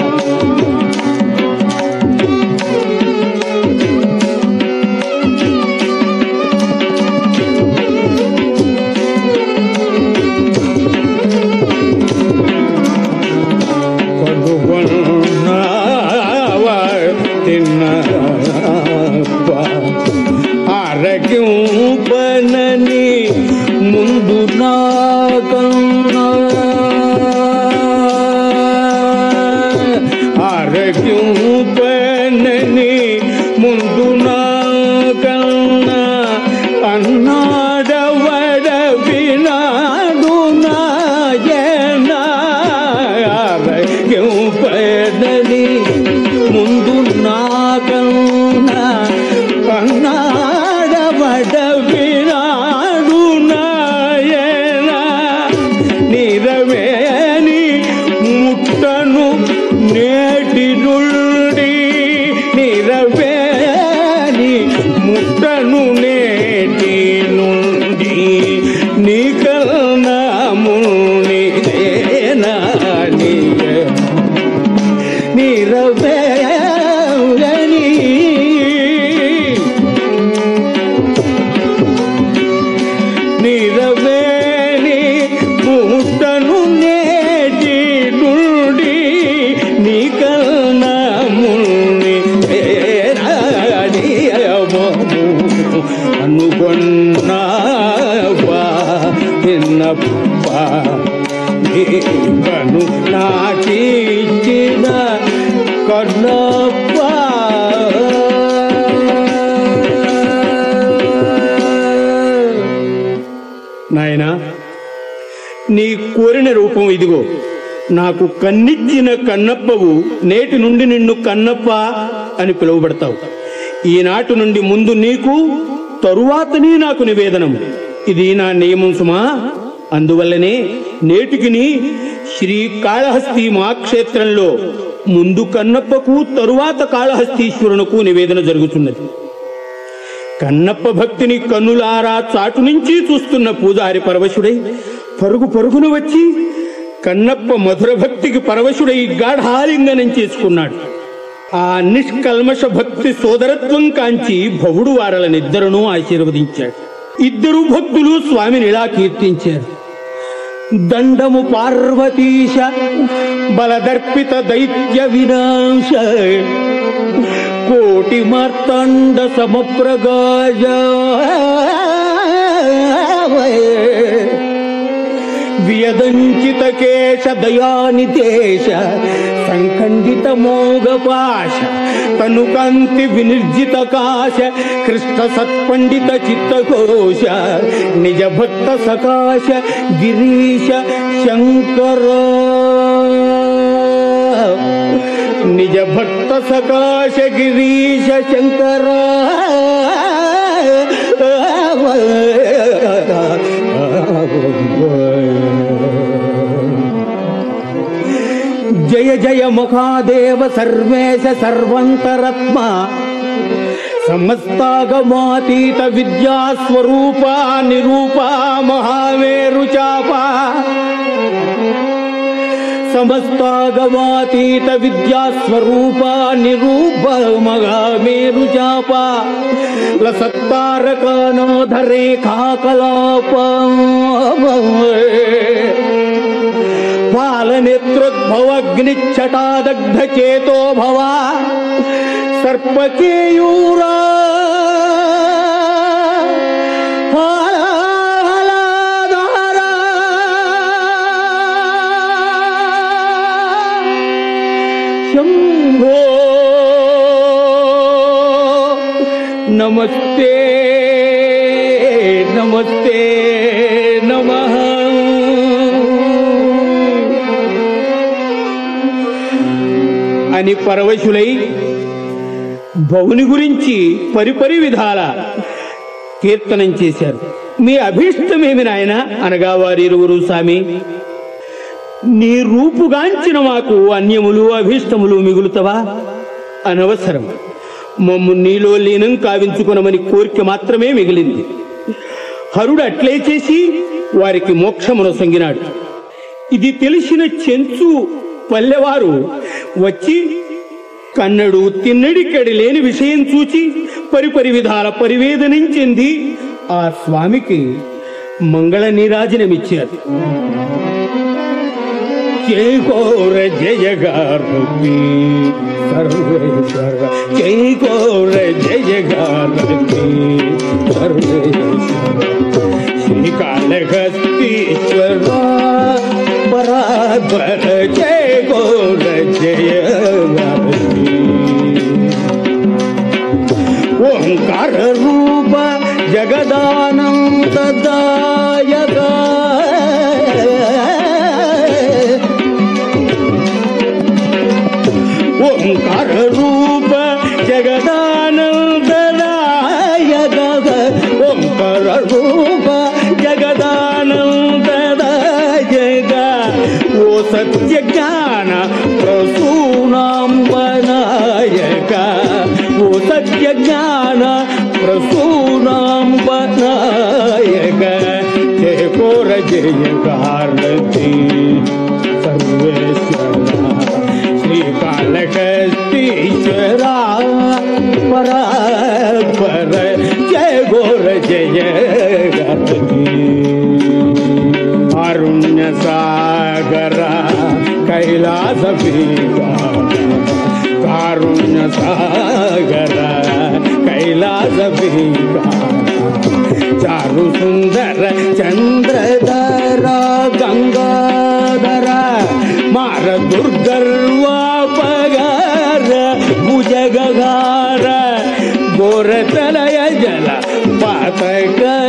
A: కనుగొన్నావా తిన్నవా ఆరగింపనని ముందు నాకన్నా ఆరగింపనని ముందు నాకన్నా అన్నాడవడ వినాడు నాయన ఆరగింపనని ముందు నాకన్నా అన్నాడవడ వినాడు నాయన నిరవేని ముట్టను నేటి నుండి నిరవేని ముట్టను నేటి నుండి నీ కల్నాముని నిరవేని నిరవేని పుట్టను నేటి నుండి నీ కల్నముని అనుకున్నావా తిన్నప్ప నీవను నాకిచ్చిన కన్నప్ప నాయనా నీ కోరిన రూపం ఇదిగో నాకు కన్నిచ్చిన కన్నప్పవు నేటి నుండి నిన్ను కన్నప్ప అని పిలువబడతావు ఈనాటి నుండి ముందు నీకు తరువాతని నాకు నివేదనం ఇది నా నియమం సుమా అందువల్లనే నేటికి శ్రీ కాళహస్తి మహాక్షేత్రంలో ముందు కన్నప్పకు తరువాత కాళహస్తీశ్వరునకు నివేదన జరుగుతున్నది కన్నప్ప భక్తిని కన్నులారా చాటు నుంచి చూస్తున్న పూజారి పరవశుడై పరుగు పరుగున వచ్చి కన్నప్ప మధుర భక్తికి పరవశుడై గాఢాలింగనం చేసుకున్నాడు ఆ నిష్కల్మష భక్తి సోదరత్వం కాంచి భవుడు వారలనిద్దరునూ ఆశీర్వదించాడు ఇద్దరు భక్తులు స్వామిని ఇలా కీర్తించారు దండము పార్వతీశ బలదర్పిత దైత్య వినాశ కోటి మార్తాండ సమప్రగాయ వ్యదంచిత కేశ దయానిదేశ సంఖండిత మోగపాశ తను కాంతి వినిర్జిత కాశ కృష్ణ సత్పండిత చిత్తకోశ నిజ భక్త సకాశ గిరీశ శంకర నిజ భక్త సకాశ గిరీశ శంకర జయ జయ మహాదేవ సర్వేశ సర్వంతరత్మ సమస్తాగమాతీత విద్యాస్వరూప నిరూప మహామేరు చాపా సమస్తాగమాతీత విద్యాస్వరూప నిరూప మగామేరు చాప లసత్తారకానోధరేఖాకలాప పాలనేత్రోద్భవగ్నిచ్చటాదగ్ధ చేతో భవ సర్పకేయూరా శంభో నమస్తే నమస్తే నమ అని పరవశులై భవుని గురించి పరిపరి విధాల కీర్తనం చేశారు మీ అభీష్టమేమి నాయన అనగా వారిరువురు స్వామి నీ రూపుగాంచిన మాకు అన్యములు అభీష్టములు మిగులుతవా అనవసరం మమ్ము నీలో లీనం కావించుకునమని కోరిక మాత్రమే మిగిలింది హరుడు అట్లే చేసి వారికి మోక్షమును సొంగినాడు ఇది తెలిసిన చెంచు పల్లెవారు వచ్చి కన్నడు తిన్నడిక్కడి లేని విషయం చూచి పరిపరి విధాల పరివేదనం చెంది ఆ స్వామికి మంగళ నీరాజనమిచ్చారు జై గౌర జయ గారతి సర్వేశ్వర జై గౌర జయ గారతి సర్వేశ్వర శ్రీకాళహస్తీశ్వర పరాత్పర జయ గౌర జయ గారతి ఓంకార రూప జగదానందదాయక ఓంకార రూప జగదానందదాయక ఓంకార రూప జగదానందదాయక ఓ సత్య జ్ఞాన ప్రసూనాంబనాయక ఓ సత్య జ్ఞాన ప్రసూనాంబనాయక జయ కోర జయ గారతి సర్వేశ్వర శ్రీకాళహస్తీశ్వర పరాత్పర జయ గోర జయ గరతి అరుణ్య సాగర కైలాస కారుణ్య సాగర కైలాస చారు సుందర చంద్రధర గంగాధర మార దుర్గర్వాపగార భుజగగార గోరతలయ జల పాతక